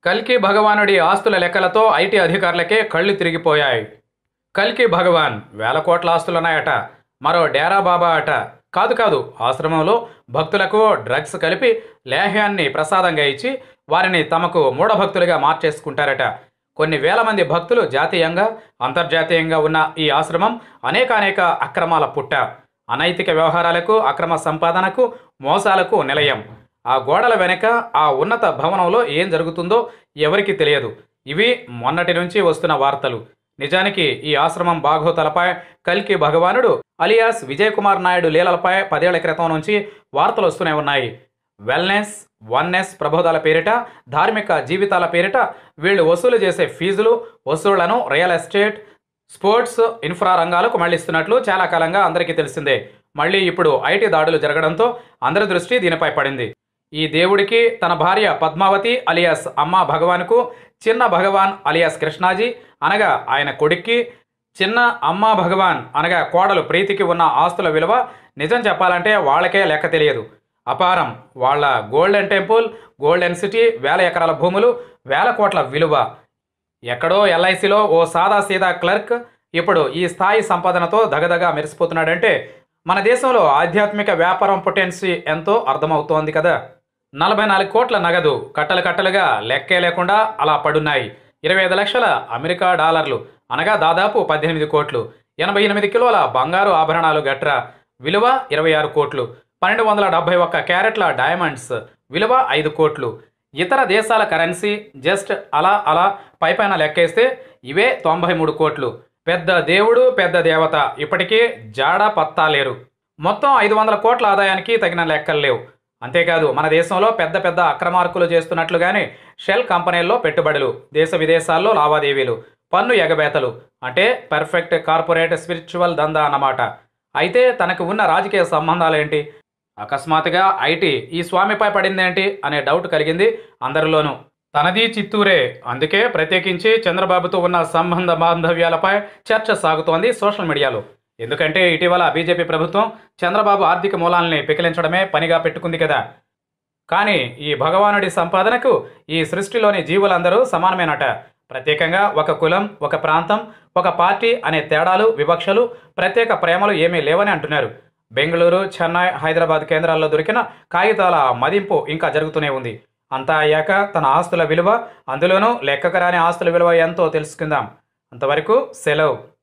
కల్కి భగవానుడి ఆస్తుల లెక్కలతో ఐటీ అధికారులకే కళ్ళు తిరిగిపోయాయి కల్కి భగవాన్ వేల కోట్ల ఆస్తులున్నాయట మరో డేరా బాబా అట కాదు కాదు ఆశ్రమంలో భక్తులకు డ్రగ్స్ కలిపి లేహ్యాన్ని ప్రసాదంగా ఇచ్చి వారిని తమకు మూఢభక్తులుగా మార్చేసుకుంటారట కొన్ని వేల మంది భక్తులు జాతీయంగా అంతర్జాతీయంగా ఉన్న ఈ ఆశ్రమం అనేకానేక అక్రమాల పుట్ట అనైతిక వ్యవహారాలకు అక్రమ సంపాదనకు మోసాలకు నిలయం ఆ గోడల వెనక ఆ ఉన్నత భవనంలో ఏం జరుగుతుందో ఎవరికీ తెలియదు ఇవి మొన్నటి నుంచి వస్తున్న వార్తలు నిజానికి ఈ ఆశ్రమం బాగోతలపై కల్కి భగవానుడు అలియాస్ విజయ్ కుమార్ నాయుడు లీలలపై పదేళ్ల క్రితం నుంచి వార్తలు వస్తూనే ఉన్నాయి వెల్నెస్ వన్నెస్ ప్రబోధాల పేరిట ధార్మిక జీవితాల పేరిట వీళ్ళు వసూలు చేసే ఫీజులు వసూళ్లను రియల్ ఎస్టేట్ స్పోర్ట్స్ ఇన్ఫ్రా రంగాలకు మళ్లిస్తున్నట్లు చాలా కాలంగా అందరికీ తెలిసిందే మళ్ళీ ఇప్పుడు ఐటీ దాడులు జరగడంతో అందరి దృష్టి దీనిపై పడింది ఈ దేవుడికి తన భార్య పద్మావతి అలియాస్ అమ్మ భగవాన్కు చిన్న భగవాన్ అలియాస్ కృష్ణాజీ అనగా ఆయన కొడుక్కి చిన్న అమ్మ భగవాన్ అనగా కోడలు ప్రీతికి ఉన్న ఆస్తుల విలువ నిజం చెప్పాలంటే వాళ్ళకే లెక్క తెలియదు అపారం వాళ్ళ గోల్డెన్ టెంపుల్ గోల్డెన్ సిటీ వేల ఎకరాల భూములు వేల కోట్ల విలువ ఎక్కడో ఎల్ఐసిలో ఓ సాదా సీదా క్లర్క్ ఇప్పుడు ఈ స్థాయి సంపాదనతో దగదగా మెరిసిపోతున్నాడంటే మన దేశంలో ఆధ్యాత్మిక వ్యాపారం పొటెన్సీ ఎంతో అర్థమవుతోంది కదా నలభై నాలుగు కోట్ల నగదు కట్టలు కట్టలుగా లెక్కే లేకుండా అలా పడున్నాయి ఇరవై ఐదు లక్షల అమెరికా డాలర్లు అనగా దాదాపు పద్దెనిమిది కోట్లు ఎనభై ఎనిమిది కిలోల బంగారు ఆభరణాలు గట్రా విలువ ఇరవై ఆరు కోట్లు పన్నెండు వందల డెబ్బై ఒక్క క్యారెట్ల డైమండ్స్ విలువ ఐదు కోట్లు ఇతర దేశాల కరెన్సీ జస్ట్ అలా అలా పైపైన లెక్కేస్తే ఇవే తొంభై మూడు కోట్లు పెద్ద దేవుడు పెద్ద దేవత ఇప్పటికీ జాడ పత్తా లేరు మొత్తం ఐదు వందల కోట్ల ఆదాయానికి తగిన లెక్కలు లేవు అంతేకాదు మన దేశంలో పెద్ద పెద్ద అక్రమార్కులు చేస్తున్నట్లుగానే షెల్ కంపెనీల్లో పెట్టుబడులు దేశ విదేశాల్లో లావాదేవీలు పన్ను ఎగబేతలు అంటే పర్ఫెక్ట్ కార్పొరేట్ స్పిరిచువల్ దందా అన్నమాట అయితే తనకు ఉన్న రాజకీయ సంబంధాలేంటి అకస్మాత్తుగా ఐటీ ఈ స్వామిపై పడిందేంటి అనే డౌట్ కలిగింది అందరిలోనూ తనది చిత్తూరే అందుకే ప్రత్యేకించి చంద్రబాబుతో ఉన్న సంబంధ బాంధవ్యాలపై చర్చ సాగుతోంది సోషల్ మీడియాలో ఎందుకంటే ఇటీవల బీజేపీ ప్రభుత్వం చంద్రబాబు ఆర్థిక మూలాల్ని పెకిలించడమే పనిగా పెట్టుకుంది కదా కానీ ఈ భగవానుడి సంపాదనకు ఈ సృష్టిలోని జీవులందరూ సమానమేనట ప్రత్యేకంగా ఒక కులం ఒక ప్రాంతం ఒక పార్టీ అనే తేడాలు వివక్షలు ప్రత్యేక ప్రేమలు ఏమీ లేవని అంటున్నారు బెంగళూరు చెన్నై హైదరాబాద్ కేంద్రాల్లో దొరికిన కాగితాల మదింపు ఇంకా జరుగుతూనే ఉంది అంతా అయ్యాక తన ఆస్తుల విలువ అందులోనూ లెక్కకు రాని ఆస్తుల విలువ ఎంతో తెలుసుకుందాం అంతవరకు సెలవు